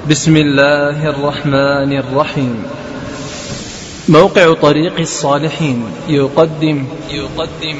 بسم الله الرحمن الرحيم موقع طريق الصالحين يقدم يقدم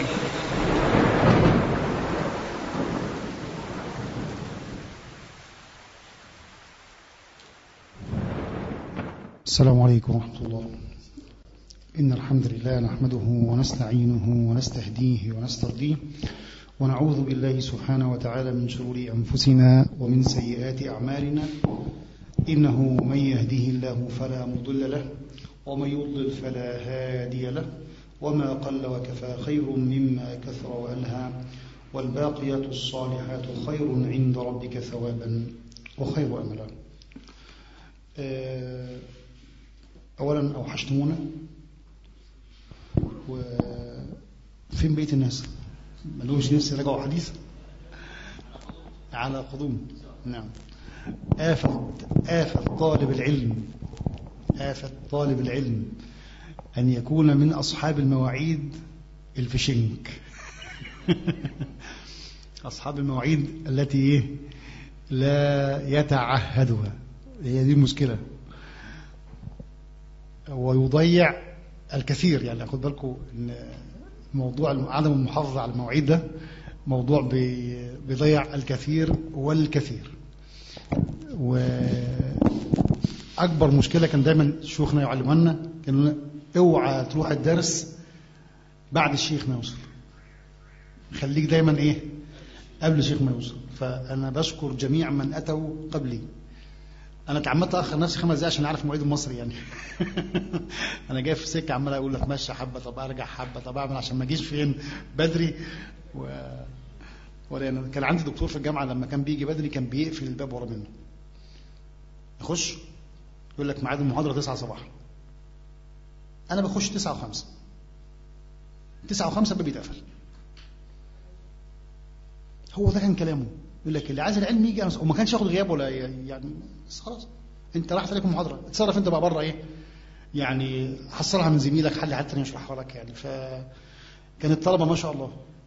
السلام عليكم ورحمة الله إن الحمد لله نحمده ونستعينه ونستهديه ونسترضيه ونعوذ بالله سبحانه وتعالى من شرور أنفسنا ومن سيئات أعمالنا إنه من يهده الله فلا مضل له ومن يضلل فلا هادي له وما قل وكفى خير مما كثر وألهى والباقيات الصالحات خير عند ربك ثوابا وخير أملا أولا أوحشتمونا وفين بقية الناس ملوش نفس يرجعوا حديث على قدوم نعم آفة آفة طالب العلم آفة طالب العلم أن يكون من أصحاب المواعيد الفشنك أصحاب المواعيد التي لا يتعهدها هي دي المشكلة ويضيع الكثير يعني خد بالكم ان موضوع عدم المحافظة على المواعيد ده موضوع بيضيع الكثير والكثير وأكبر مشكلة كان دايما شيوخنا يعلمونا كانوا اوعى تروح الدرس بعد الشيخ ما يوصل خليك دايما ايه قبل الشيخ ما يوصل فأنا بشكر جميع من أتوا قبلي انا اتعمدت اخر نفسي خمس دقايق عشان اعرف مواعيد المصري يعني انا جاي في سكه عمال اقول اتمشى حبه طب ارجع حبه طب اعمل عشان ما اجيش فين بدري و ولا كان عندي دكتور في الجامعه لما كان بيجي بدري كان بيقفل الباب ورا منه يخش يقول لك ميعاد المحاضره 9 صباحا انا بخش 9 و5 9 و5 الباب يتقفل هو ده كان كلامه يقول لك اللي عايز العلم يجي وما كانش ياخد غياب ولا يعني بس خلاص انت راحت عليكم محاضره اتصرف انت بقى بره ايه يعني حصلها من زميلك حل حتى يشرحها لك يعني ف كان الطلبه ما شاء الله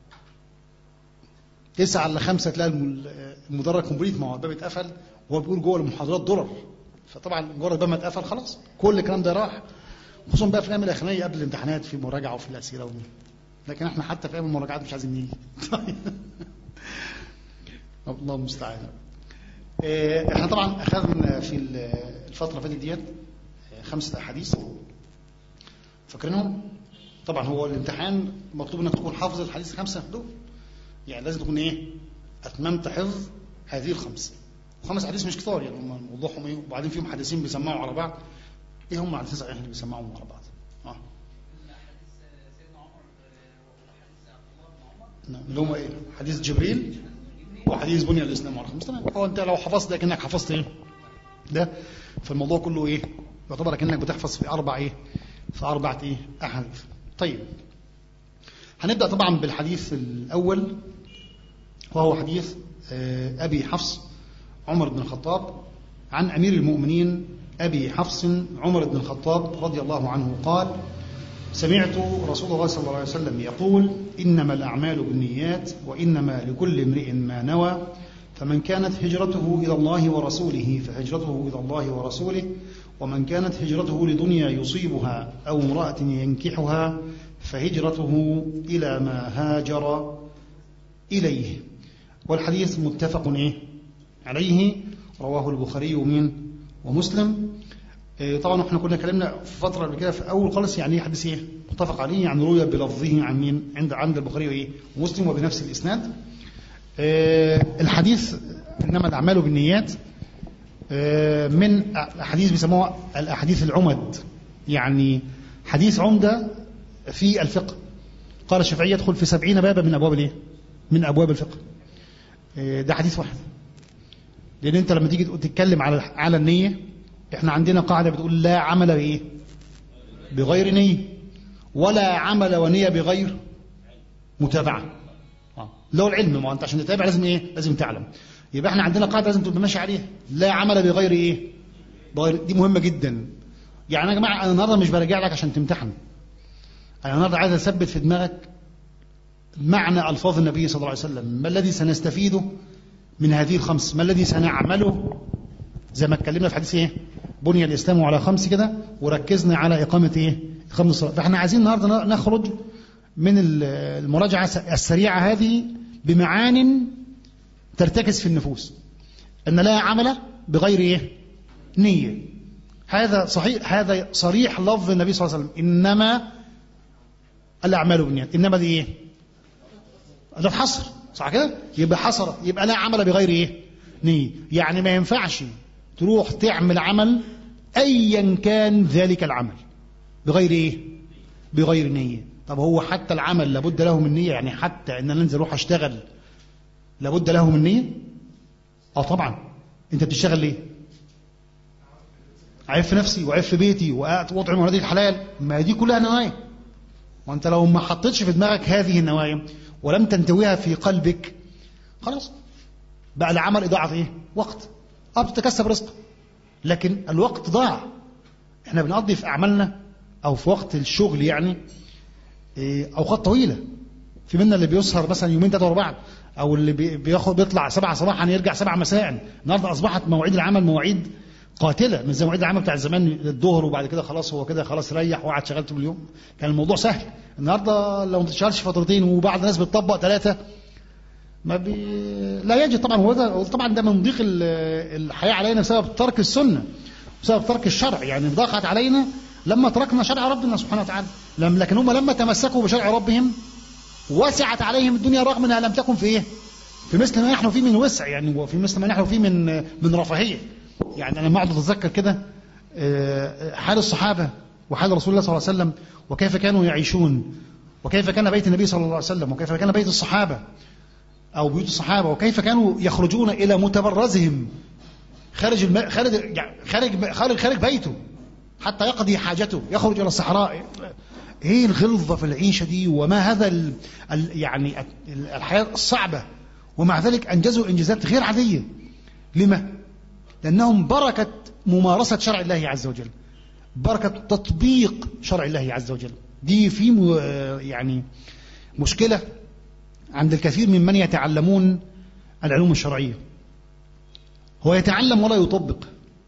تسعة إلا خمسة تلاقي المدرج كومبليت ما هو الباب اتقفل وهو بيقول جوه المحاضرات درر فطبعا مجرد الباب ما اتقفل خلاص كل الكلام ده راح خصوصا بقى في الايام الاخرانيه قبل الامتحانات في مراجعه وفي الاسئله ودي لكن احنا حتى في ايام المراجعات مش عايزين نيجي الله المستعان احنا طبعا اخذنا في الفتره اللي فاتت ديت خمسه احاديث فاكرينهم طبعا هو الامتحان مطلوب انك تكون حافظ الحديث الخمسه دول يعني لازم تكون ايه اتممت حفظ هذه الخمسه وخمس احاديث مش كتار يعني هم موضوعهم ايه وبعدين فيهم حديثين بيسمعوا على بعض ايه هم الحديثين صحيح اللي بيسمعوا على بعض اه اللي هم ايه حديث جبريل وحديث بني الاسلام على خمس تمام هو انت لو حفظت ده كانك حفظت ايه ده فالموضوع كله ايه يعتبر كانك بتحفظ في اربع ايه في اربع ايه احاديث طيب هنبدا طبعا بالحديث الاول وهو حديث ابي حفص عمر بن الخطاب عن امير المؤمنين ابي حفص عمر بن الخطاب رضي الله عنه قال سمعت رسول الله صلى الله عليه وسلم يقول إنما الأعمال بالنيات وإنما لكل امرئ ما نوى فمن كانت هجرته إلى الله ورسوله فهجرته إلى الله ورسوله ومن كانت هجرته لدنيا يصيبها أو امرأة ينكحها فهجرته إلى ما هاجر إليه والحديث متفق إيه؟ عليه رواه البخاري ومين ومسلم طبعا احنا كنا كلمنا في فتره قبل كده في اول خالص يعني ايه حديث ايه متفق عليه يعني روي بلفظه عن مين عند عند البخاري وايه ومسلم وبنفس الاسناد اه الحديث انما الاعمال بالنيات اه من احاديث بيسموها الاحاديث العمد يعني حديث عمده في الفقه قال الشافعي يدخل في سبعين بابا من ابواب الايه من ابواب الفقه اه ده حديث واحد لان انت لما تيجي تتكلم على على النيه احنا عندنا قاعدة بتقول لا عمل بإيه بغير نية ولا عمل ونية بغير متابعة لو العلم ما انت عشان تتابع لازم ايه لازم تعلم يبقى احنا عندنا قاعدة لازم تبقى ماشي عليها لا عمل بغير ايه بغير دي مهمة جدا يعني يا جماعة انا النهارده مش براجع لك عشان تمتحن انا النهارده عايز اثبت في دماغك معنى الفاظ النبي صلى الله عليه وسلم ما الذي سنستفيده من هذه الخمس ما الذي سنعمله زي ما اتكلمنا في حديث ايه بني الاسلام على خمس كده وركزنا على اقامه ايه اقامه الصلاه فاحنا عايزين النهارده نخرج من المراجعه السريعه هذه بمعان ترتكز في النفوس ان لا عمل بغير ايه نيه هذا صحيح هذا صريح لفظ النبي صلى الله عليه وسلم انما الاعمال بالنيات انما دي ايه ده حصر صح كده يبقى حصر يبقى لا عمل بغير ايه نيه يعني ما ينفعش تروح تعمل عمل ايا كان ذلك العمل بغير ايه بغير نيه طب هو حتى العمل لابد له من نيه يعني حتى ان انا انزل اروح اشتغل لابد له من نيه اه طبعا انت بتشتغل ليه عيب في نفسي وعيب في بيتي واطعم ولادي الحلال ما دي كلها نوايا وانت لو ما حطيتش في دماغك هذه النوايا ولم تنتويها في قلبك خلاص بقى العمل إضاعة إيه؟ وقت أه بتتكسب رزق لكن الوقت ضاع احنا بنقضي في أعمالنا أو في وقت الشغل يعني إيه أوقات طويلة في منا اللي بيسهر مثلا يومين ثلاثة ورا بعض أو اللي بياخد بيطلع سبعة صباحا يرجع سبعة مساء النهارده أصبحت مواعيد العمل مواعيد قاتلة من زي مواعيد العمل بتاع زمان الظهر وبعد كده خلاص هو كده خلاص ريح وقعد شغال طول اليوم كان الموضوع سهل النهارده لو ما تشتغلش فترتين وبعض الناس بتطبق ثلاثة ما بي... لا يجد طبعا هو ده طبعا ده من ضيق الحياة علينا بسبب ترك السنة بسبب ترك الشرع يعني ضاقت علينا لما تركنا شرع ربنا سبحانه وتعالى لم لكن هم لما تمسكوا بشرع ربهم وسعت عليهم الدنيا رغم انها لم تكن في ايه؟ في مثل ما نحن فيه من وسع يعني وفي مثل ما نحن فيه من من رفاهيه يعني انا ما اقعد اتذكر كده حال الصحابه وحال رسول الله صلى الله عليه وسلم وكيف كانوا يعيشون وكيف كان بيت النبي صلى الله عليه وسلم وكيف كان بيت الصحابه أو بيوت الصحابة وكيف كانوا يخرجون إلى متبرزهم خارج الم... خارج يعني خارج خارج خارج بيته حتى يقضي حاجته يخرج إلى الصحراء إيه الغلظة في العيشة دي وما هذا ال... ال... يعني الحياة الصعبة ومع ذلك أنجزوا إنجازات غير عادية لما؟ لأنهم بركة ممارسة شرع الله عز وجل بركة تطبيق شرع الله عز وجل دي في م... يعني مشكلة عند الكثير ممن يتعلمون العلوم الشرعية هو يتعلم ولا يطبق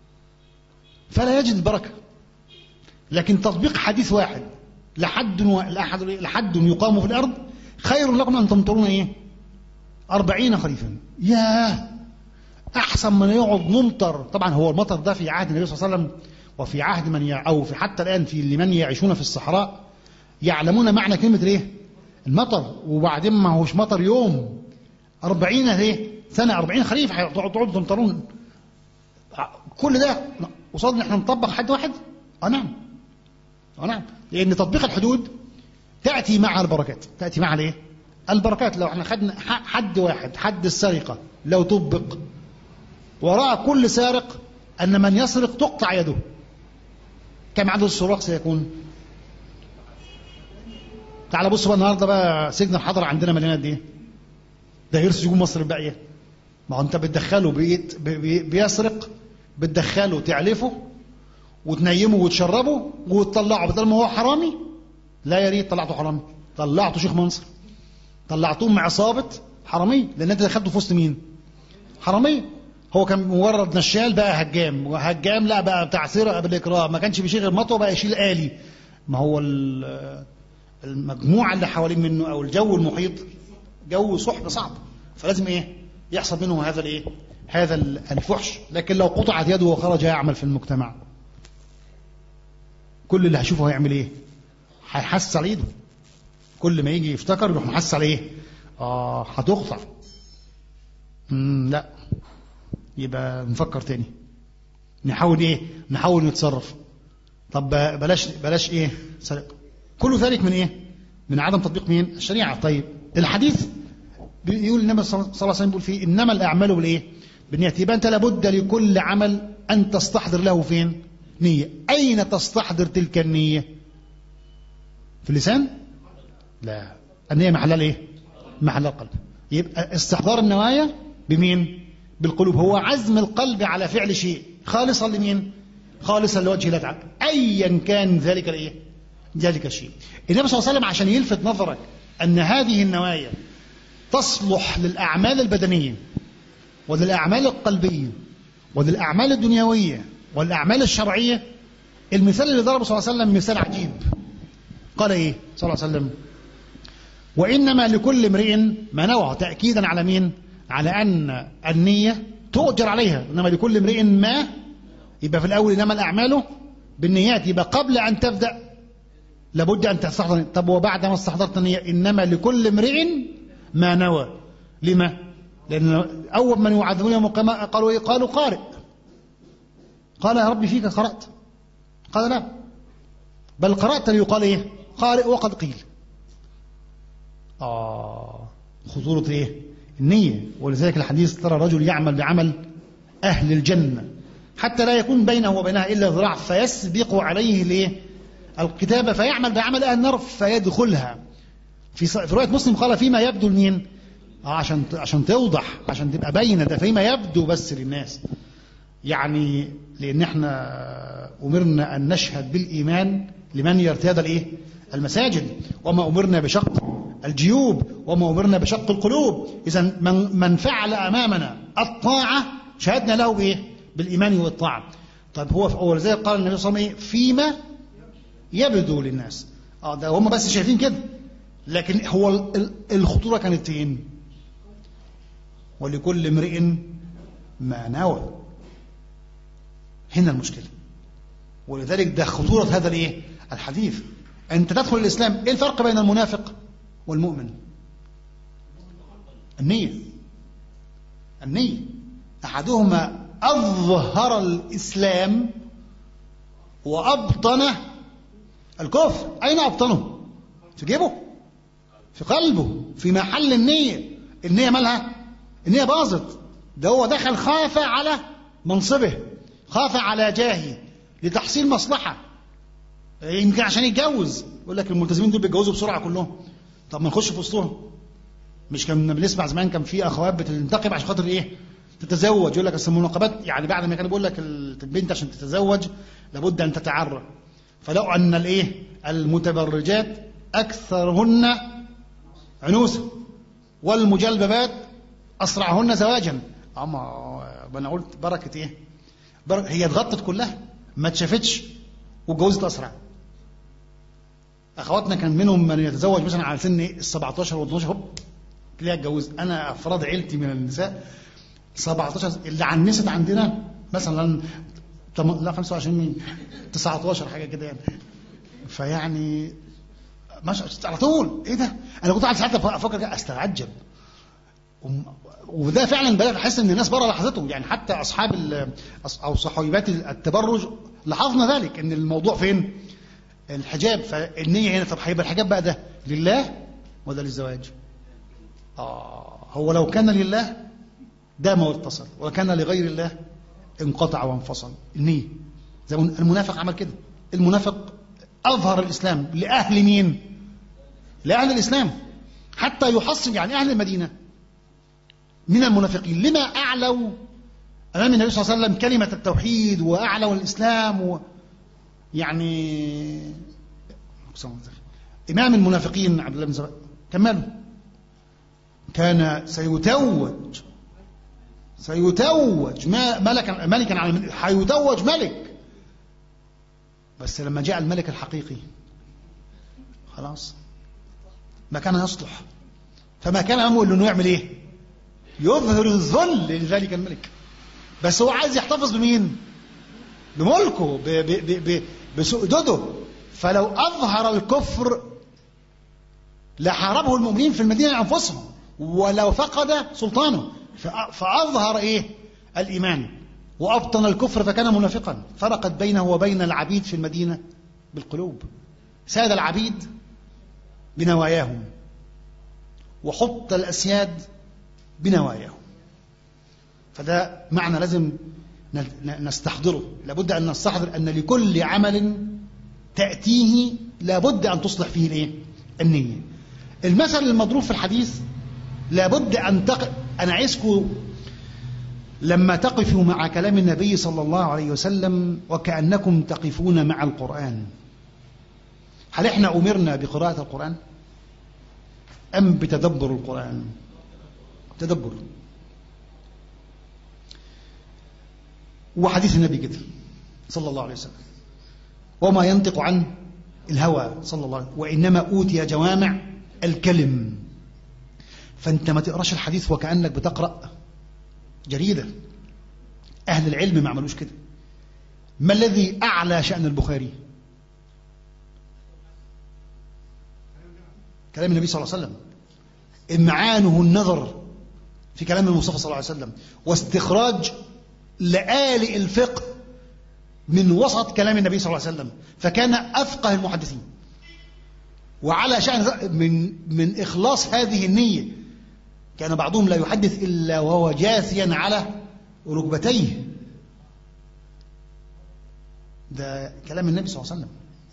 فلا يجد البركة لكن تطبيق حديث واحد لحد و... لحد لحد يقام في الأرض خير لكم أن تمطرون إيه أربعين خريفا ياه أحسن من يقعد ممطر طبعا هو المطر ده في عهد النبي صلى الله عليه وسلم وفي عهد من ي... أو في حتى الآن في لمن يعيشون في الصحراء يعلمون معنى كلمة إيه المطر وبعدين ما هوش مطر يوم أربعين ايه سنة أربعين خريف هتقعدوا تمطرون كل ده قصاد ان احنا نطبق حد واحد اه نعم اه نعم لان تطبيق الحدود تأتي مع البركات تأتي مع الايه البركات لو احنا خدنا حد واحد حد السرقة لو طبق وراء كل سارق أن من يسرق تقطع يده كم عدد السراق سيكون تعال بص بقى النهارده بقى سجن الحضر عندنا مليان قد ايه؟ ده غير سجون مصر الباقيه. ما هو انت بتدخله بيت بي بيسرق بتدخله تعلفه وتنيمه وتشربه وتطلعه بدل ما هو حرامي لا يا ريت طلعته حرامي طلعته شيخ منصر طلعتوه مع عصابه حرامي لان انت دخلته في وسط مين؟ حرامي هو كان مجرد نشال بقى هجام وهجام لا بقى بتاع سرقه بالاكراه ما كانش بيشيل مطوه بقى يشيل آلي ما هو المجموعة اللي حوالين منه أو الجو المحيط جو صحب صعب فلازم إيه يحصل منه هذا الإيه هذا الفحش لكن لو قطعت يده وخرج يعمل في المجتمع كل اللي هشوفه هيعمل إيه هيحس على إيده كل ما يجي يفتكر يروح محس على إيه آه هتقطع لا يبقى نفكر تاني نحاول إيه نحاول نتصرف طب بلاش بلاش إيه سرقة كل ذلك من ايه من عدم تطبيق مين الشريعه طيب الحديث بيقول النبي صلى الله عليه وسلم بيقول فيه انما الاعمال بالايه بالنيه يبقى انت لابد لكل عمل ان تستحضر له فين نيه اين تستحضر تلك النيه في اللسان لا النيه محلها ايه محل القلب يبقى استحضار النوايا بمين بالقلوب هو عزم القلب على فعل شيء خالصا لمين خالصا لوجه الله تعالى ايا كان ذلك الايه ذلك الشيء النبي صلى الله عليه وسلم عشان يلفت نظرك أن هذه النوايا تصلح للأعمال البدنية وللأعمال القلبية وللأعمال الدنيوية والأعمال الشرعية المثال اللي ضربه صلى الله عليه وسلم مثال عجيب قال إيه صلى الله عليه وسلم وإنما لكل امرئ ما نوى تأكيدا على مين على أن النية تؤجر عليها إنما لكل امرئ ما يبقى في الأول إنما الأعمال بالنيات يبقى قبل أن تبدأ لابد أن تستحضر طب وبعد ما استحضرت النية إنما لكل امرئ ما نوى لما لأن أول من يعذبون يوم القيامة قالوا إيه قالوا قارئ قال يا ربي فيك قرأت قال لا بل قرأت ليقال إيه قارئ وقد قيل آه خطورة إيه النية ولذلك الحديث ترى رجل يعمل بعمل أهل الجنة حتى لا يكون بينه وبينها إلا ذراع فيسبق عليه ليه الكتابة فيعمل بعمل أهل النار فيدخلها في, في رواية مسلم قال فيما يبدو لمين آه عشان عشان توضح عشان تبقى باينه ده فيما يبدو بس للناس يعني لان احنا امرنا ان نشهد بالايمان لمن يرتاد الايه المساجد وما امرنا بشق الجيوب وما امرنا بشق القلوب اذا من من فعل امامنا الطاعه شهدنا له بايه بالايمان والطاعه طيب هو هو لذلك قال النبي صلى الله عليه وسلم فيما يبدو للناس اه ده هم بس شايفين كده لكن هو الخطوره كانت فين ولكل امرئ ما نوى هنا المشكلة ولذلك ده خطورة هذا الايه الحديث انت تدخل الاسلام ايه الفرق بين المنافق والمؤمن النية النية احدهما اظهر الاسلام وابطن الكفر اين ابطنه في جيبه في قلبه في محل النية النية مالها النية باظت ده هو دخل خاف على منصبه خاف على جاهه لتحصيل مصلحة يمكن عشان يتجوز يقول لك الملتزمين دول بيتجوزوا بسرعة كلهم طب ما نخش في وسطهم مش كان بنسمع زمان كان في اخوات بتنتقب عشان خاطر ايه تتزوج يقول لك اصل المناقبات يعني بعد ما كان بيقول لك البنت عشان تتزوج لابد ان تتعرى فلو ان الايه المتبرجات اكثرهن عنوسا والمجلببات اسرعهن زواجا اما انا قلت بركه ايه بركة هي اتغطت كلها ما اتشافتش واتجوزت اسرع اخواتنا كان منهم من يتزوج مثلا على سن ال 17 و 12 هوب تلاقيها اتجوز انا افراد عيلتي من النساء 17 اللي عنست عندنا مثلا لا 25 مين 19 حاجه كده يعني فيعني مش على طول ايه ده انا كنت قاعد ساعات افكر استعجب وده فعلا بدات احس ان الناس بره لاحظته يعني حتى اصحاب او صحيبات التبرج لاحظنا ذلك ان الموضوع فين الحجاب فالنيه هنا طب هيبقى الحجاب بقى ده لله ولا للزواج اه هو لو كان لله دام واتصل وكان لغير الله انقطع وانفصل النيه زي المنافق عمل كده المنافق اظهر الاسلام لاهل مين لاهل الاسلام حتى يحصل يعني اهل المدينه من المنافقين لما أعلوا أمام النبي صلى الله عليه وسلم كلمة التوحيد وأعلوا الإسلام و يعني إمام المنافقين عبد الله بن زبير كملوا كان سيتوج سيتوج ملكا ملكا على هيتوج ملك بس لما جاء الملك الحقيقي خلاص ما كان يصلح فما كان امره انه يعمل ايه يظهر الذل لذلك الملك بس هو عايز يحتفظ بمين بملكه بسؤدده فلو أظهر الكفر لحاربه المؤمنين في المدينة أنفسهم ولو فقد سلطانه فأظهر إيه الإيمان وأبطن الكفر فكان منافقا فرقت بينه وبين العبيد في المدينة بالقلوب ساد العبيد بنواياهم وحط الأسياد بنواياهم فده معنى لازم نستحضره لابد أن نستحضر أن لكل عمل تأتيه لابد أن تصلح فيه الايه النية المثل المضروب في الحديث لابد أن تق... أنا عايزكم لما تقفوا مع كلام النبي صلى الله عليه وسلم وكأنكم تقفون مع القرآن هل احنا أمرنا بقراءة القرآن أم بتدبر القرآن تدبر وحديث النبي كده صلى الله عليه وسلم وما ينطق عن الهوى صلى الله عليه وسلم وإنما أوتي جوامع الكلم فأنت ما تقراش الحديث وكأنك بتقرأ جريدة أهل العلم ما عملوش كده ما الذي أعلى شأن البخاري كلام النبي صلى الله عليه وسلم إمعانه النظر في كلام المصطفى صلى الله عليه وسلم واستخراج لآلئ الفقه من وسط كلام النبي صلى الله عليه وسلم فكان أفقه المحدثين وعلى شأن من من إخلاص هذه النية كان بعضهم لا يحدث إلا وهو جاثيا على ركبتيه ده كلام النبي صلى الله عليه وسلم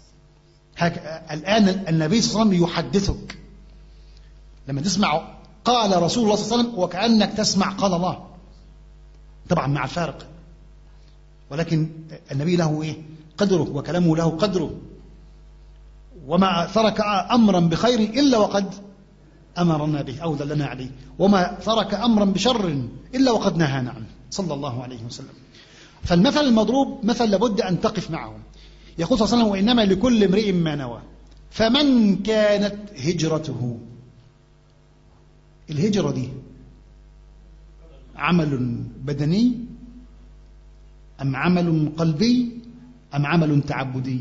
الآن النبي صلى الله عليه وسلم يحدثك لما تسمع قال رسول الله صلى الله عليه وسلم وكأنك تسمع قال الله طبعا مع الفارق ولكن النبي له ايه قدره وكلامه له قدره وما ترك امرا بخير الا وقد امرنا به او دلنا عليه وما ترك امرا بشر الا وقد نهانا عنه صلى الله عليه وسلم فالمثل المضروب مثل لابد ان تقف معه يقول صلى الله عليه وسلم وانما لكل امرئ ما نوى فمن كانت هجرته الهجره دي عمل بدني أم عمل قلبي أم عمل تعبدي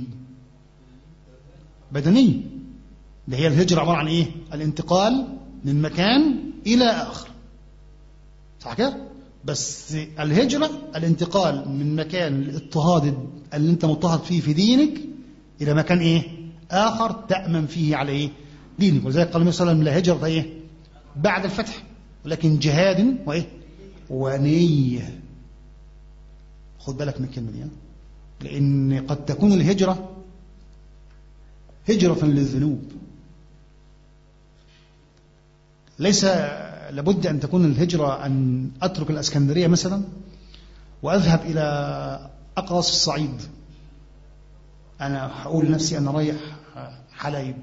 بدني اللي هي الهجرة عبارة عن إيه الانتقال من مكان إلى آخر صح كده بس الهجرة الانتقال من مكان الاضطهاد اللي انت مضطهد فيه في دينك إلى مكان إيه آخر تأمن فيه على إيه دينك ولذلك قال النبي صلى الله عليه وسلم لا هجرة إيه بعد الفتح ولكن جهاد وإيه ونية خد بالك من الكلمة دي لأن قد تكون الهجرة هجرة للذنوب ليس لابد أن تكون الهجرة أن أترك الأسكندرية مثلا وأذهب إلى أقرص الصعيد أنا هقول لنفسي أنا رايح حلايب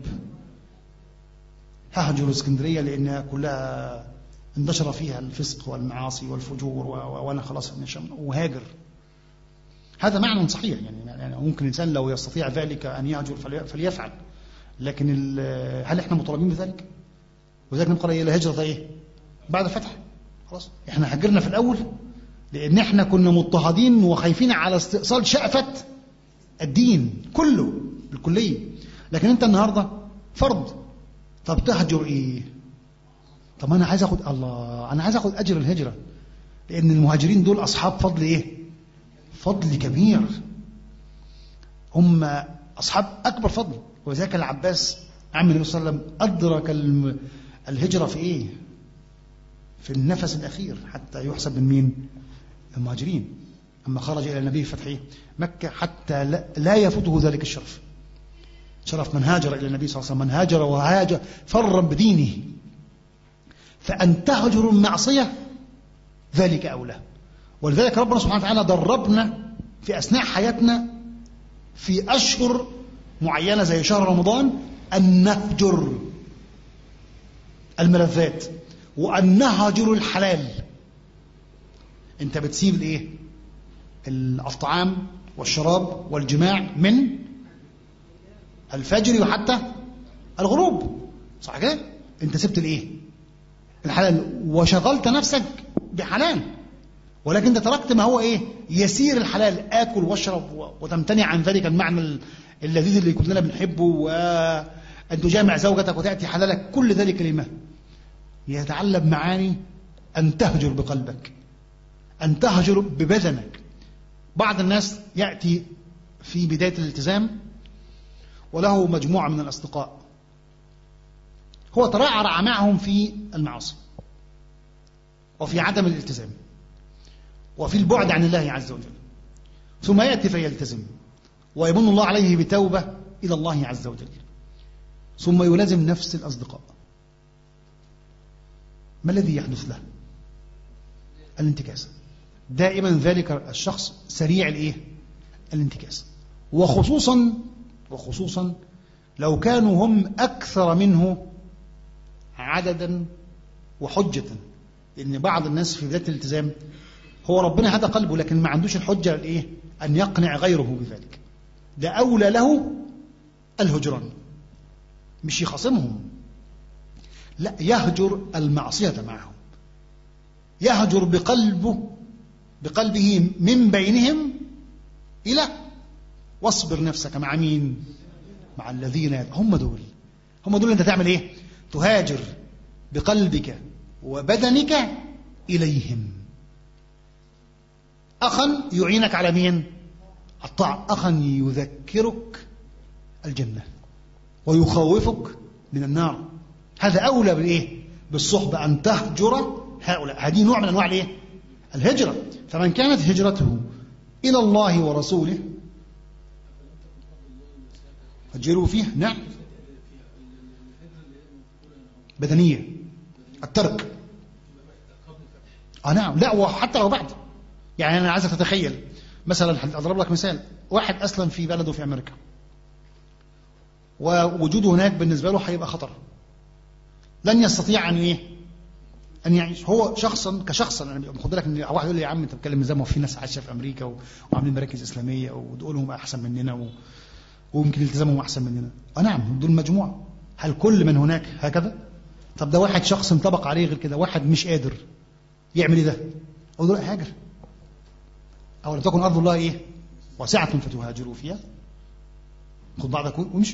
ههجر الاسكندرية لأنها كلها انتشر فيها الفسق والمعاصي والفجور وأنا خلاص وهاجر هذا معنى صحيح يعني ممكن الإنسان لو يستطيع ذلك أن يهجر فليفعل لكن هل احنا مطالبين بذلك وذلك نبقى إلى هجرة إيه بعد الفتح خلاص احنا هجرنا في الأول لأن احنا كنا مضطهدين وخايفين على استئصال شأفة الدين كله الكلية لكن انت النهاردة فرض طب تهجر ايه طب انا عايز اخد الله انا عايز اخد اجر الهجرة لان المهاجرين دول اصحاب فضل ايه فضل كبير هم أصحاب أكبر فضل وذاك العباس عم النبي صلى الله عليه وسلم أدرك الهجرة في إيه في النفس الأخير حتى يحسب من مين المهاجرين أما خرج إلى النبي في فتح مكة حتى لا يفوته ذلك الشرف شرف من هاجر إلى النبي صلى الله عليه وسلم من هاجر وهاجر فرا بدينه فأن تهجر المعصية ذلك أولى ولذلك ربنا سبحانه وتعالى دربنا في أثناء حياتنا في أشهر معينة زي شهر رمضان أن نهجر الملذات وأن نهجر الحلال أنت بتسيب الإيه؟ الطعام والشراب والجماع من الفجر وحتى الغروب صح كده؟ أنت سبت الإيه؟ الحلال وشغلت نفسك بحلال ولكن انت تركت ما هو ايه يسير الحلال اكل واشرب وتمتنع عن ذلك المعنى اللذيذ اللي كلنا بنحبه وان تجامع زوجتك وتاتي حلالك كل ذلك لما يتعلم معاني ان تهجر بقلبك ان تهجر ببدنك بعض الناس ياتي في بدايه الالتزام وله مجموعه من الاصدقاء هو ترعرع معهم في المعاصي وفي عدم الالتزام وفي البعد عن الله عز وجل ثم يأتي فيلتزم ويمن الله عليه بتوبة إلى الله عز وجل ثم يلازم نفس الأصدقاء ما الذي يحدث له الانتكاس دائما ذلك الشخص سريع الايه الانتكاس وخصوصا وخصوصا لو كانوا هم أكثر منه عددا وحجة لأن بعض الناس في بداية الالتزام هو ربنا هدى قلبه لكن ما عندوش الحجة الايه أن يقنع غيره بذلك ده أولى له الهجران مش يخاصمهم لا يهجر المعصية معهم يهجر بقلبه بقلبه من بينهم إلى واصبر نفسك مع مين مع الذين هم دول هم دول انت تعمل ايه تهاجر بقلبك وبدنك إليهم أخا يعينك على مين الطاعة أخا يذكرك الجنة ويخوفك من النار هذا أولى بالإيه بالصحبة أن تهجر هؤلاء هذه نوع من أنواع الإيه الهجرة فمن كانت هجرته إلى الله ورسوله هجروا فيه نعم بدنية الترك آه نعم لا وحتى لو بعد يعني أنا عايزك تتخيل مثلا أضرب لك مثال واحد أسلم في بلده في أمريكا ووجوده هناك بالنسبة له هيبقى خطر لن يستطيع أن إيه أن يعيش هو شخصا كشخصا أنا خد بالك إن واحد يقول لي يا عم أنت بتتكلم ازاي ما في ناس عايشة في أمريكا وعاملين مراكز إسلامية ودولهم أحسن مننا و... ويمكن التزامهم أحسن مننا آه نعم دول مجموعة هل كل من هناك هكذا طب ده واحد شخص انطبق عليه غير كده واحد مش قادر يعمل ايه ده أقول له هاجر أو لم تكن أرض الله إيه واسعة فتهاجروا فيها خد بعضك وامشي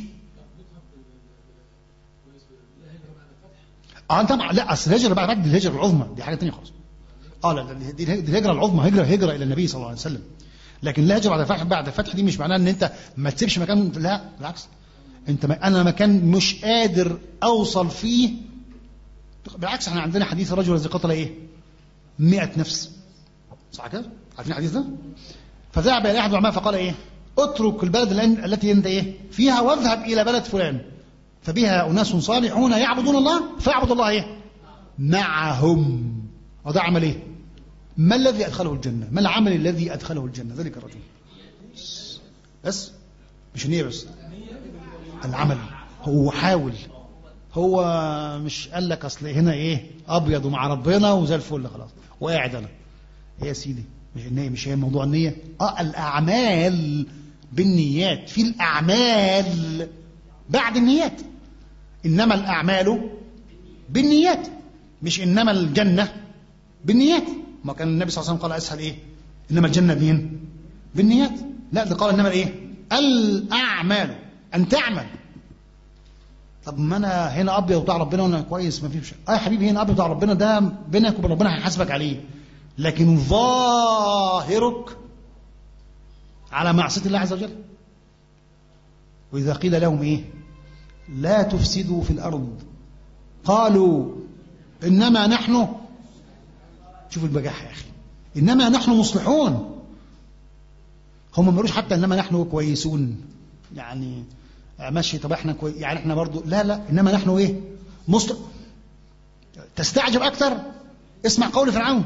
اه طبعا لا اصل الهجره بعد دي الهجره العظمى دي حاجه ثانيه خالص اه لا دي الهجره العظمى هجره هجره الى النبي صلى الله عليه وسلم لكن الهجره بعد الفتح بعد الفتح دي مش معناها ان انت ما تسيبش مكان لا بالعكس انت ما انا مكان مش قادر اوصل فيه بالعكس احنا عندنا حديث الرجل الذي قتل ايه 100 نفس صح كده عارفين الحديث ده فذهب الى احد العلماء فقال ايه اترك البلد التي انت ايه فيها واذهب الى بلد فلان فبها أناس صالحون يعبدون الله فيعبد الله إيه؟ معهم وده عمل إيه؟ ما الذي أدخله الجنة؟ ما العمل الذي أدخله الجنة؟ ذلك الرجل بس مش النية بس العمل هو حاول هو مش قال لك أصل هنا إيه؟ أبيض ومع ربنا وزي الفل خلاص وقاعد أنا إيه يا سيدي؟ مش النية مش هي موضوع النية؟ أه الأعمال بالنيات في الأعمال بعد النيات إنما الأعمال بالنيات مش إنما الجنة بالنيات ما كان النبي صلى الله عليه وسلم قال أسهل إيه إنما الجنة بين بالنيات لا ده قال إنما إيه الأعمال أن تعمل طب ما أنا هنا أبيض بتاع ربنا وأنا كويس ما فيش آه يا حبيبي هنا أبيض بتاع ربنا ده بينك وبين ربنا هيحاسبك عليه لكن ظاهرك على معصية الله عز وجل وإذا قيل لهم إيه لا تفسدوا في الأرض قالوا إنما نحن شوف البجاحة يا أخي إنما نحن مصلحون هم ما قالوش حتى إنما نحن كويسون يعني ماشي طب احنا كوي... يعني احنا برضو لا لا انما نحن ايه مصلح تستعجب اكثر اسمع قول فرعون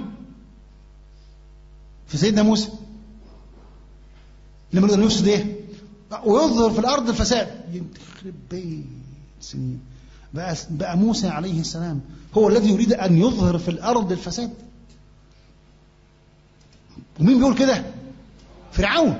في سيدنا موسى لما نقدر نفسد ايه ويظهر في الأرض الفساد يخرب بيت سنين بقى, بقى موسى عليه السلام هو الذي يريد أن يظهر في الأرض الفساد ومين بيقول كده فرعون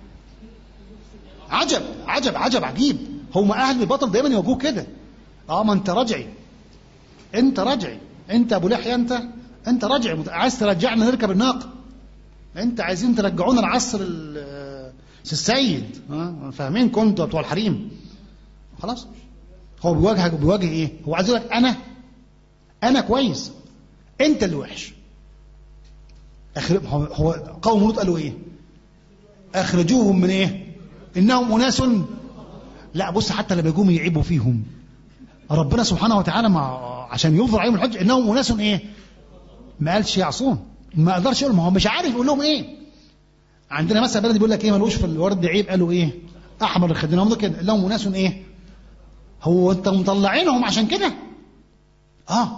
عجب عجب عجب عجيب هم أهل البطل دايما يواجهوه كده اه ما انت رجعي انت رجعي انت ابو لحيه انت انت رجعي عايز ترجعنا نركب الناقه انت عايزين ترجعونا العصر السيد فاهمين كنتوا بتوع الحريم خلاص هو بيواجهك بيواجه ايه هو عايز يقول لك انا انا كويس انت اللي وحش أخر... هو قوم لوط قالوا ايه اخرجوهم من ايه انهم اناس لا بص حتى لما يجوا يعيبوا فيهم ربنا سبحانه وتعالى مع... عشان يظهر عليهم الحج انهم اناس ايه ما قالش يعصون ما قدرش يقول ما هو مش عارف يقول لهم ايه عندنا مثلا بلد بيقول لك ايه ملوش في الورد عيب قالوا ايه احمر الخدين هم كده لهم ناس ايه هو انت مطلعينهم عشان كده اه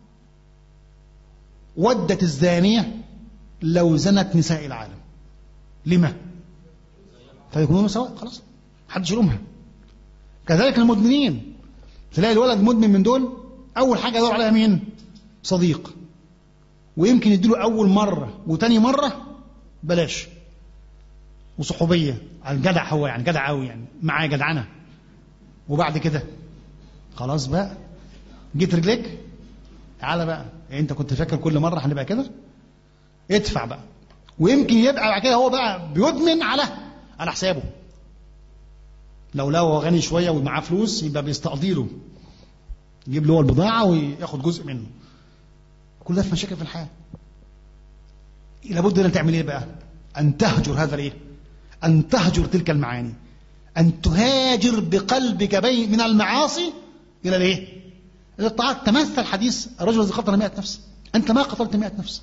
ودت الزانيه لو زنت نساء العالم لما فيكونون سواء خلاص محدش يلومها كذلك المدمنين تلاقي الولد مدمن من دول اول حاجه يدور عليها مين صديق ويمكن يديله أول مرة وتاني مرة بلاش وصحوبية على الجدع هو يعني جدع قوي يعني معاه جدعنة وبعد كده خلاص بقى جيت رجليك تعالى بقى يعني انت كنت فاكر كل مرة هنبقى كده ادفع بقى ويمكن يبقى بعد كده هو بقى بيدمن على على حسابه لو لو هو غني شويه ومعاه فلوس يبقى بيستقضي له يجيب له هو البضاعه وياخد جزء منه كل ده في مشاكل في الحياه لابد ان تعمل ايه بقى ان تهجر هذا الايه ان تهجر تلك المعاني ان تهاجر بقلبك بين من المعاصي الى الايه الى الطاعات تمثل حديث الرجل الذي قتل 100 نفس انت ما قتلت 100 نفس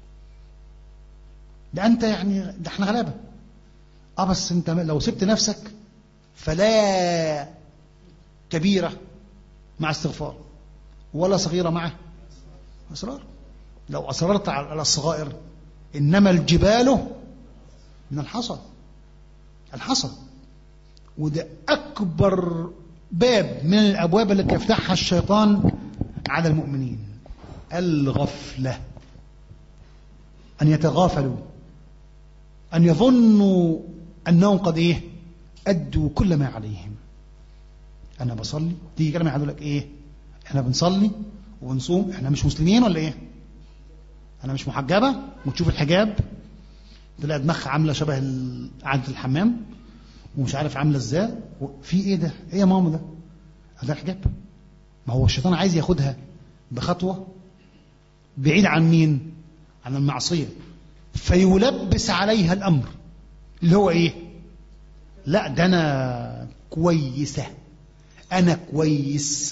ده انت يعني ده احنا غلابه اه بس انت لو سبت نفسك فلا كبيرة مع استغفار ولا صغيرة مع أسرار لو أصررت على الصغائر إنما الجبال من الحصى الحصى وده أكبر باب من الأبواب التي يفتحها الشيطان على المؤمنين الغفلة أن يتغافلوا أن يظنوا أنهم قد إيه أدوا كل ما عليهم أنا بصلي تيجي كلمة يقول لك إيه إحنا بنصلي وبنصوم إحنا مش مسلمين ولا إيه أنا مش محجبة وتشوف الحجاب تلاقي دماغها عاملة شبه قعدة الحمام ومش عارف عاملة إزاي في إيه ده إيه يا ماما ده هذا الحجاب ما هو الشيطان عايز ياخدها بخطوة بعيد عن مين عن المعصية فيلبس عليها الأمر اللي هو إيه لا ده أنا كويسة أنا كويس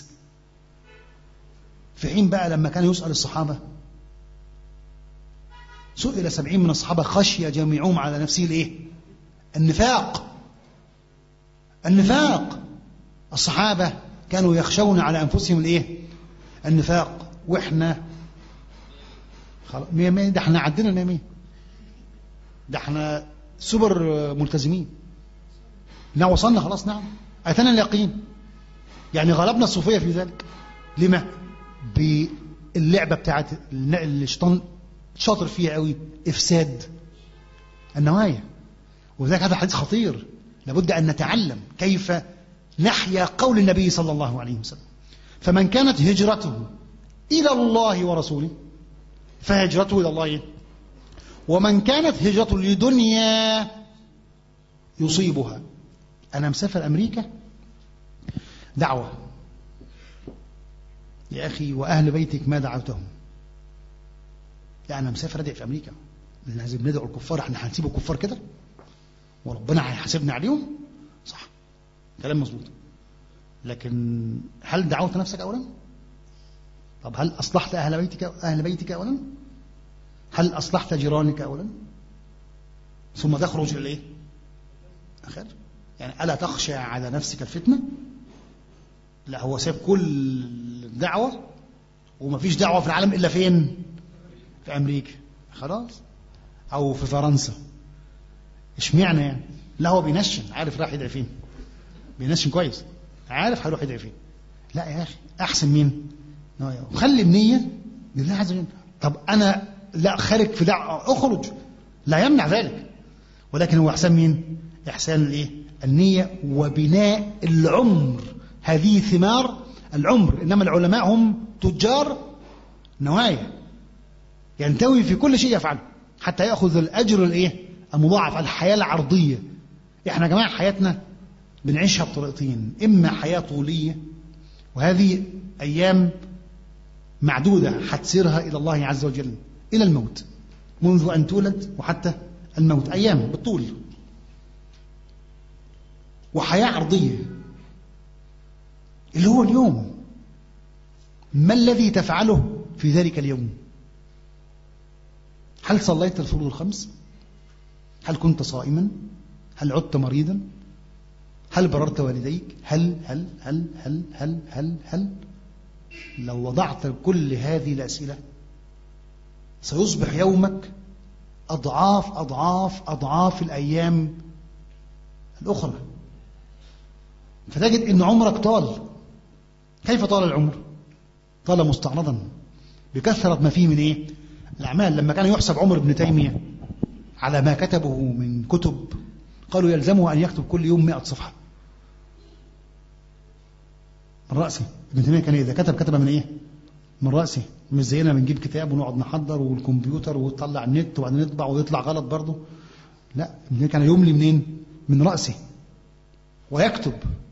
في حين بقى لما كان يسأل الصحابة سئل سبعين من الصحابة خشية جميعهم على نفسه الإيه النفاق النفاق الصحابة كانوا يخشون على أنفسهم الإيه النفاق وإحنا خلاص مية مية ده احنا عدينا المية مية ده احنا سوبر ملتزمين نعم وصلنا خلاص نعم أتانا اليقين يعني غلبنا الصوفية في ذلك لما باللعبة بتاعت الشيطان شاطر فيها قوي إفساد النوايا وذلك هذا حديث خطير لابد أن نتعلم كيف نحيا قول النبي صلى الله عليه وسلم فمن كانت هجرته إلى الله ورسوله فهجرته إلى الله ومن كانت هجرته لدنيا يصيبها أنا مسافر أمريكا دعوة يا أخي وأهل بيتك ما دعوتهم لا أنا مسافر أدعي في أمريكا لازم ندعو الكفار احنا هنسيب الكفار كده وربنا هيحاسبنا عليهم صح كلام مظبوط لكن هل دعوت نفسك أولا طب هل أصلحت أهل بيتك أهل بيتك أولا هل أصلحت جيرانك أولا ثم تخرج إلى إيه أخير يعني ألا تخشى على نفسك الفتنة لا هو ساب كل دعوة وما فيش دعوة في العالم إلا فين في أمريكا خلاص أو في فرنسا اشمعنى يعني لا هو بينشن عارف راح يدعي فين بينشن كويس عارف هيروح يدعي فين لا يا أخي أحسن مين خلي بنية لله عز وجل طب أنا لا خارج في دعوة أخرج لا يمنع ذلك ولكن هو إحسان مين إحسان الإيه النية وبناء العمر هذه ثمار العمر إنما العلماء هم تجار نوايا ينتوي في كل شيء يفعله حتى يأخذ الأجر الإيه المضاعف الحياة العرضية إحنا يا جماعة حياتنا بنعيشها بطريقتين إما حياة طولية وهذه أيام معدودة حتسيرها إلى الله عز وجل إلى الموت منذ أن تولد وحتى الموت أيام بالطول وحياة عرضية اللي هو اليوم ما الذي تفعله في ذلك اليوم هل صليت الفروض الخمس هل كنت صائما هل عدت مريضا هل بررت والديك هل هل هل هل هل هل هل لو وضعت كل هذه الأسئلة سيصبح يومك أضعاف أضعاف أضعاف الأيام الأخرى فتجد أن عمرك طال كيف طال العمر طال مستعرضا بكثرة ما فيه من إيه الأعمال لما كان يحسب عمر بن تيمية على ما كتبه من كتب قالوا يلزمه أن يكتب كل يوم 100 صفحة من رأسه ابن تيمية كان إذا كتب كتب من إيه من رأسه مش زينا بنجيب كتاب ونقعد نحضر والكمبيوتر وتطلع النت وبعدين نطبع ويطلع غلط برضه لا ابن تيمية كان يملي منين من رأسه ويكتب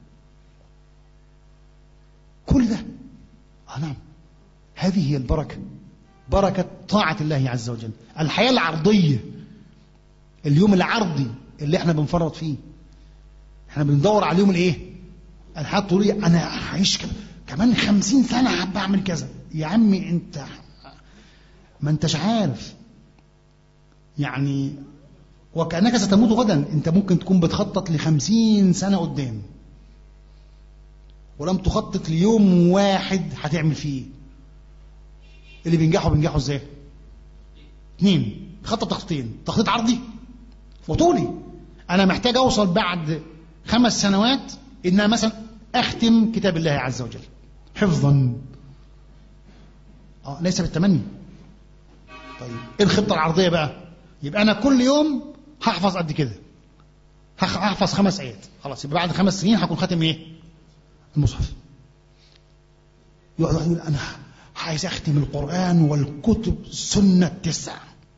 كل ده آه نعم هذه هي البركة بركة طاعة الله عز وجل الحياة العرضية اليوم العرضي اللي احنا بنفرط فيه احنا بندور على اليوم الايه الحياة الطولية انا هعيش كده كمان خمسين سنة حابة اعمل كذا يا عمي انت ما انتش عارف يعني وكأنك ستموت غدا انت ممكن تكون بتخطط لخمسين سنة قدام ولم تخطط ليوم واحد هتعمل فيه اللي بينجحوا بينجحوا ازاي اثنين خطط تخطيطين تخطيط عرضي وطولي انا محتاج اوصل بعد خمس سنوات ان أنا مثلا اختم كتاب الله عز وجل حفظا اه ليس بالتمني طيب ايه الخطه العرضيه بقى يبقى انا كل يوم هحفظ قد كده هحفظ خمس ايات خلاص يبقى بعد خمس سنين هكون خاتم ايه المصحف يقعد يقول انا عايز اختم القران والكتب السنه التسع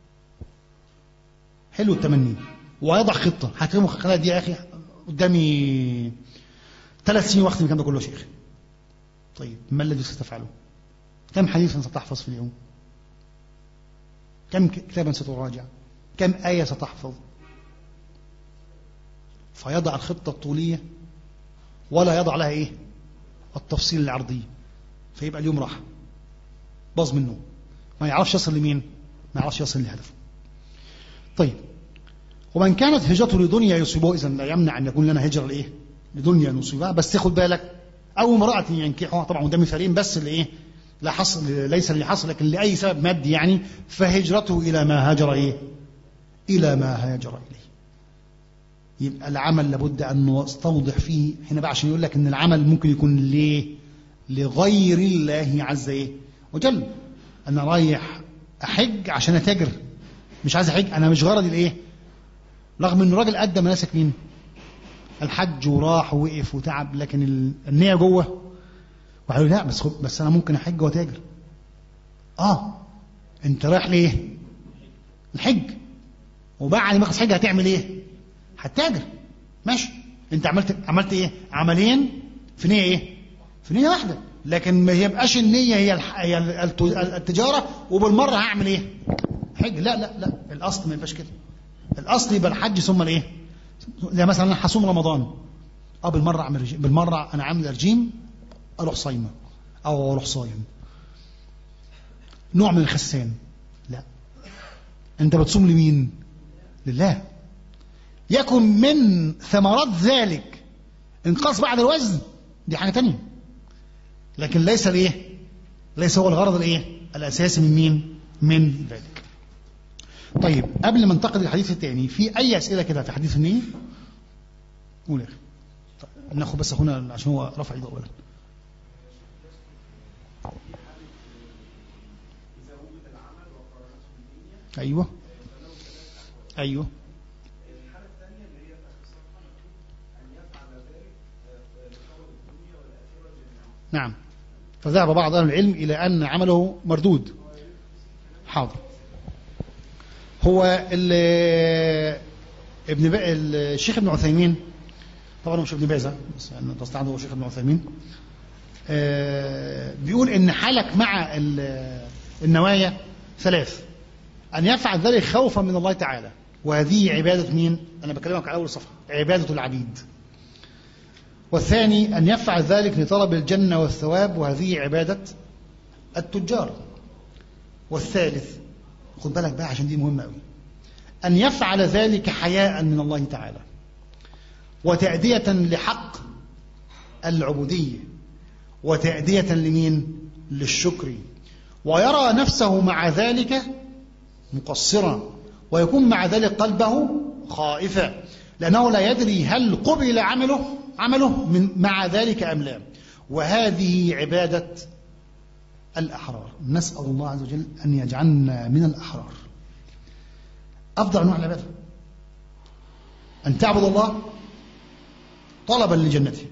حلو التمني ويضع خطه هكتبه خلال دي يا اخي قدامي ثلاث سنين واختم الكلام ده كله يا شيخ طيب ما الذي ستفعله كم حديثا ستحفظ في اليوم كم كتابا ستراجع كم آية ستحفظ فيضع الخطة الطولية ولا يضع لها إيه التفصيل العرضي فيبقى اليوم راح باظ منه ما يعرفش يصل لمين ما يعرفش يصل لهدفه طيب ومن كانت هجرته لدنيا يصيبه إذا لا يمنع أن يكون لنا هجرة لإيه لدنيا نصيبها بس خد بالك أو امرأة ينكحها طبعا ده مثالين بس لإيه لا حصل ليس اللي حصل لكن لأي سبب مادي يعني فهجرته إلى ما هاجر إيه إلى ما هاجر إليه يبقى العمل لابد أن نستوضح فيه هنا بقى عشان يقول لك أن العمل ممكن يكون ليه لغير الله عز إيه وجل أنا رايح أحج عشان أتاجر مش عايز أحج أنا مش غرضي الإيه رغم أنه راجل أدى مناسك مين الحج وراح ووقف وتعب لكن النية جوه وقالوا لا بس بس انا ممكن احج واتاجر اه انت رايح ليه الحج وبعد ما تخلص حج هتعمل ايه هتتاجر ماشي انت عملت عملت ايه عملين في نيه ايه في نيه واحده لكن ما يبقاش النيه هي هي التجاره وبالمره هعمل ايه حج لا لا لا الاصل ما يبقاش كده الاصل يبقى الحج ثم الايه زي مثلا انا هصوم رمضان اه بالمره اعمل رجيم بالمره انا عامل رجيم اروح صايمه او اروح صايم نوع من الخسان لا انت بتصوم لمين لله يكن من ثمرات ذلك انقاص بعد الوزن دي حاجه تانية لكن ليس الايه ليس هو الغرض الايه الاساسي من مين من ذلك طيب قبل ما ننتقل للحديث الثاني في اي اسئله كده في حديث النيه قول يا اخي طيب ناخد بس اخونا عشان هو رفع ايده اولا ايوه ايوه نعم فذهب بعض اهل العلم الى ان عمله مردود حاضر هو ابن الشيخ ابن عثيمين طبعا هو مش ابن باز بس يعني تصنع هو الشيخ ابن عثيمين بيقول ان حالك مع النوايا ثلاث أن يفعل ذلك خوفا من الله تعالى وهذه عبادة مين؟ أنا بكلمك على أول صفحة عبادة العبيد والثاني أن يفعل ذلك لطلب الجنة والثواب وهذه عبادة التجار والثالث خد بالك بقى عشان دي مهمة قوي أن يفعل ذلك حياء من الله تعالى وتأدية لحق العبودية وتأدية لمين؟ للشكر ويرى نفسه مع ذلك مقصرا ويكون مع ذلك قلبه خائفا لأنه لا يدري هل قبل عمله عمله من مع ذلك أم لا وهذه عبادة الأحرار نسأل الله عز وجل أن يجعلنا من الأحرار أفضل أنواع العبادة أن تعبد الله طلبا لجنته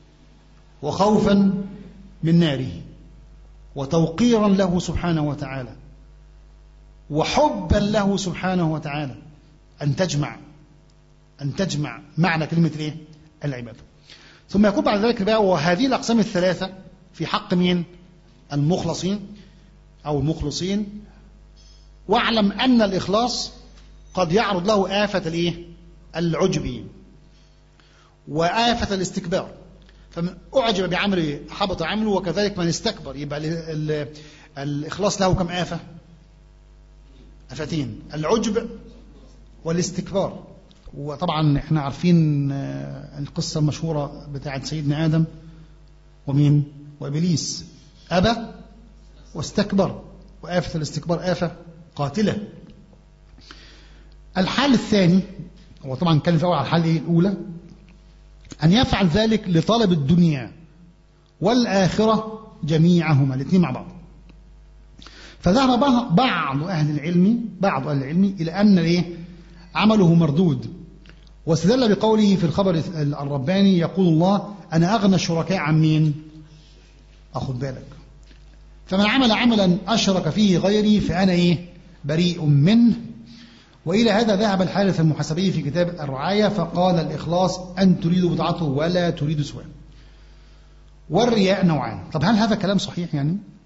وخوفا من ناره وتوقيرا له سبحانه وتعالى وحبا له سبحانه وتعالى أن تجمع أن تجمع معنى كلمة الإيه؟ العبادة ثم يكون بعد ذلك بقى وهذه الأقسام الثلاثة في حق مين المخلصين أو المخلصين واعلم أن الإخلاص قد يعرض له آفة الإيه العجب وآفة الاستكبار فمن أعجب بعمله حبط عمله وكذلك من استكبر يبقى ال ال الإخلاص له كم آفة آفتين العجب والاستكبار وطبعا احنا عارفين القصة المشهورة بتاعت سيدنا آدم ومين وإبليس أبى واستكبر وآفة الاستكبار آفة قاتلة الحال الثاني هو طبعا نتكلم في أول على الحال الأولى أن يفعل ذلك لطلب الدنيا والآخرة جميعهما الاثنين مع بعض فذهب بعض أهل العلم بعض أهل العلم إلى أن إيه عمله مردود واستدل بقوله في الخبر الرباني يقول الله أنا أغنى الشركاء عن مين أخذ بالك فمن عمل عملا أشرك فيه غيري فأنا إيه بريء منه وإلى هذا ذهب الحارث المحاسبي في كتاب الرعاية فقال الإخلاص أن تريد بضعته ولا تريد سواه والرياء نوعان طب هل هذا كلام صحيح يعني